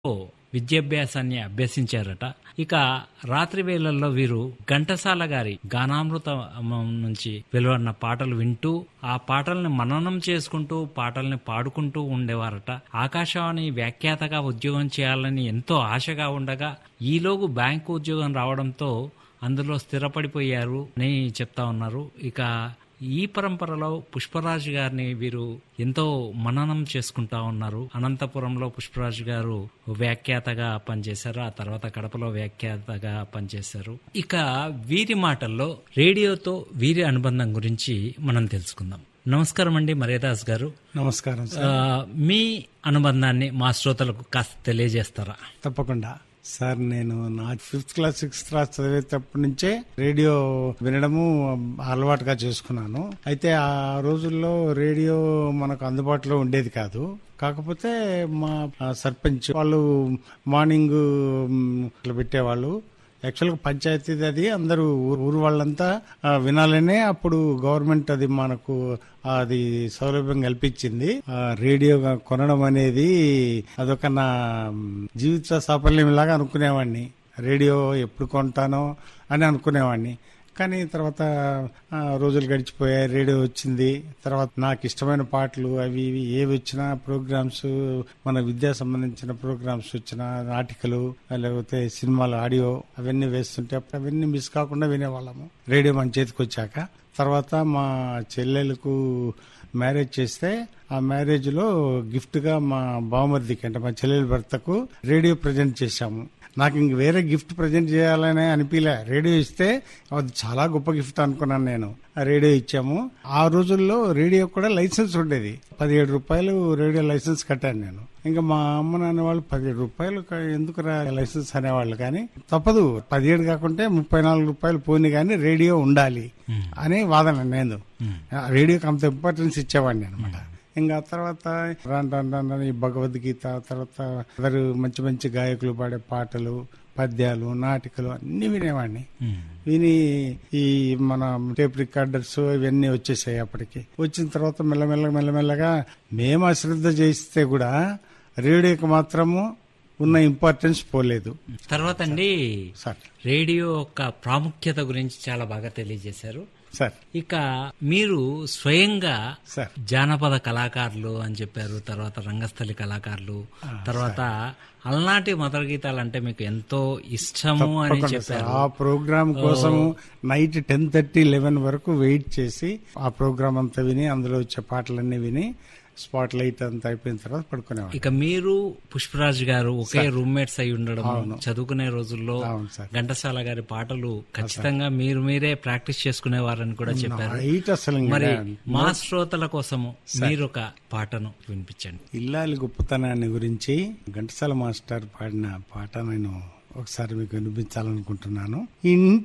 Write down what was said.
విద్యాభ్యాసాన్ని అభ్యసించారట ఇక రాత్రి వేళల్లో వీరు ఘంటసాల గారి గానామృతం నుంచి వెలువడిన పాటలు వింటూ ఆ పాటల్ని మననం చేసుకుంటూ పాటల్ని పాడుకుంటూ ఉండేవారట ఆకాశవాణి వ్యాఖ్యాతగా ఉద్యోగం చేయాలని ఎంతో ఆశగా ఉండగా ఈలోగు బ్యాంకు ఉద్యోగం రావడంతో అందులో స్థిరపడిపోయారు అని చెప్తా ఉన్నారు ఇక ఈ పరంపరలో పుష్పరాజు గారిని వీరు ఎంతో మననం చేసుకుంటా ఉన్నారు అనంతపురంలో పుష్పరాజు గారు వ్యాఖ్యాతగా పనిచేశారు ఆ తర్వాత కడపలో వ్యాఖ్యాతగా పనిచేశారు ఇక వీరి మాటల్లో రేడియోతో వీరి అనుబంధం గురించి మనం తెలుసుకుందాం నమస్కారం అండి మర్యాదాస్ గారు నమస్కారం సార్ ఆ, మీ అనుబంధాన్ని మా శ్రోతలకు కాస్త తెలియజేస్తారా తప్పకుండా సార్ నేను నా ఫిఫ్త్ క్లాస్ సిక్స్త్ క్లాస్ చదివేటప్పటి నుంచే రేడియో వినడము అలవాటుగా చేసుకున్నాను అయితే ఆ రోజుల్లో రేడియో మనకు అందుబాటులో ఉండేది కాదు కాకపోతే మా సర్పంచ్ వాళ్ళు మార్నింగ్ మ్, ఇట్లా పెట్టేవాళ్ళు యాక్చువల్గా పంచాయతీ అది అందరూ ఊరు ఊరు వాళ్ళంతా ఆ, వినాలనే అప్పుడు గవర్నమెంట్ అది మనకు అది సౌలభ్యం కల్పించింది ఆ, రేడియో కొనడం అనేది అదొక నా మ్, జీవిత సాఫల్యం లాగా అనుకునేవాడిని రేడియో ఎప్పుడు కొంటానో అని అనుకునేవాడిని కానీ తర్వాత ఆ, రోజులు గడిచిపోయాయి రేడియో వచ్చింది తర్వాత నాకు ఇష్టమైన పాటలు అవి ఇవి ఏవి వచ్చినా ప్రోగ్రామ్స్ మన విద్యా సంబంధించిన ప్రోగ్రామ్స్ వచ్చిన నాటికలు లేకపోతే సినిమాలు ఆడియో అవన్నీ వేస్తుంటే అప్పుడు అవన్నీ మిస్ కాకుండా వినేవాళ్ళము రేడియో మన చేతికి వచ్చాక తర్వాత మా చెల్లెలకు మ్యారేజ్ చేస్తే ఆ మ్యారేజ్ లో గిఫ్ట్ గా మా బావమరిదికి అంటే మా చెల్లెల భర్తకు రేడియో ప్రజెంట్ చేశాము నాకు ఇంక వేరే గిఫ్ట్ ప్రజెంట్ చేయాలనే అనిపించలే రేడియో ఇస్తే అది చాలా గొప్ప గిఫ్ట్ అనుకున్నాను నేను ఆ రేడియో ఇచ్చాము ఆ రోజుల్లో రేడియో కూడా లైసెన్స్ ఉండేది పదిహేడు రూపాయలు రేడియో లైసెన్స్ కట్టాను నేను ఇంకా మా అమ్మ నాన్న వాళ్ళు పదిహేడు రూపాయలు క- ఎందుకు రా లైసెన్స్ అనేవాళ్ళు కానీ తప్పదు పదిహేడు కాకుంటే ముప్పై నాలుగు రూపాయలు పోని కానీ రేడియో ఉండాలి అని వాదన నేను ఆ రేడియోకి అంత ఇంపార్టెన్స్ ఇచ్చేవాడిని అనమాట ఇంకా తర్వాత రాను రాను రాను రాను ఈ భగవద్గీత తర్వాత అందరు మంచి మంచి గాయకులు పాడే పాటలు పద్యాలు నాటికలు అన్ని వినేవాడిని విని ఈ మన టేప్ రికార్డర్స్ ఇవన్నీ వచ్చేసాయి అప్పటికి వచ్చిన తర్వాత మెల్లమెల్లగా మెల్లమెల్లగా మేము అశ్రద్ధ చేస్తే కూడా రేడియోకి మాత్రము ఉన్న ఇంపార్టెన్స్ పోలేదు తర్వాత అండి సార్ రేడియో యొక్క ప్రాముఖ్యత గురించి చాలా బాగా తెలియజేశారు సార్ ఇక మీరు స్వయంగా సార్ జానపద కళాకారులు అని చెప్పారు తర్వాత రంగస్థలి కళాకారులు తర్వాత అలనాటి మదర్ గీతాలు అంటే మీకు ఎంతో ఇష్టము అని తప్పకుండా సార్. చెప్పారు ఆ ప్రోగ్రామ్ కోసం నైట్ టెన్ థర్టీ లెవెన్ వరకు వెయిట్ చేసి ఆ ప్రోగ్రామ్ అంతా విని అందులో వచ్చే పాటలన్నీ విని స్పాట్ లైట్ అంతా అయిపోయిన తర్వాత పడుకునేవాడు ఇక మీరు పుష్పరాజ్ గారు ఒకే రూమ్మేట్స్ అయి ఉండడం చదువుకునే రోజుల్లో అవును సార్ ఘంటసాల గారి పాటలు ఖచ్చితంగా మీరు మీరే ప్రాక్టీస్ చేసుకునేవారని కూడా చెప్పారు నైట్ అసలు ఇంకా మరి మా శ్రోతల కోసము మీరు ఒక పాటను వినిపించండి ఇల్లాలి గొప్పతనాన్ని గురించి ఘంటసాల మాస్టర్ పాడిన పాట నేను ఒకసారి మీకు వినిపించాలనుకుంటున్నాను ఇంటి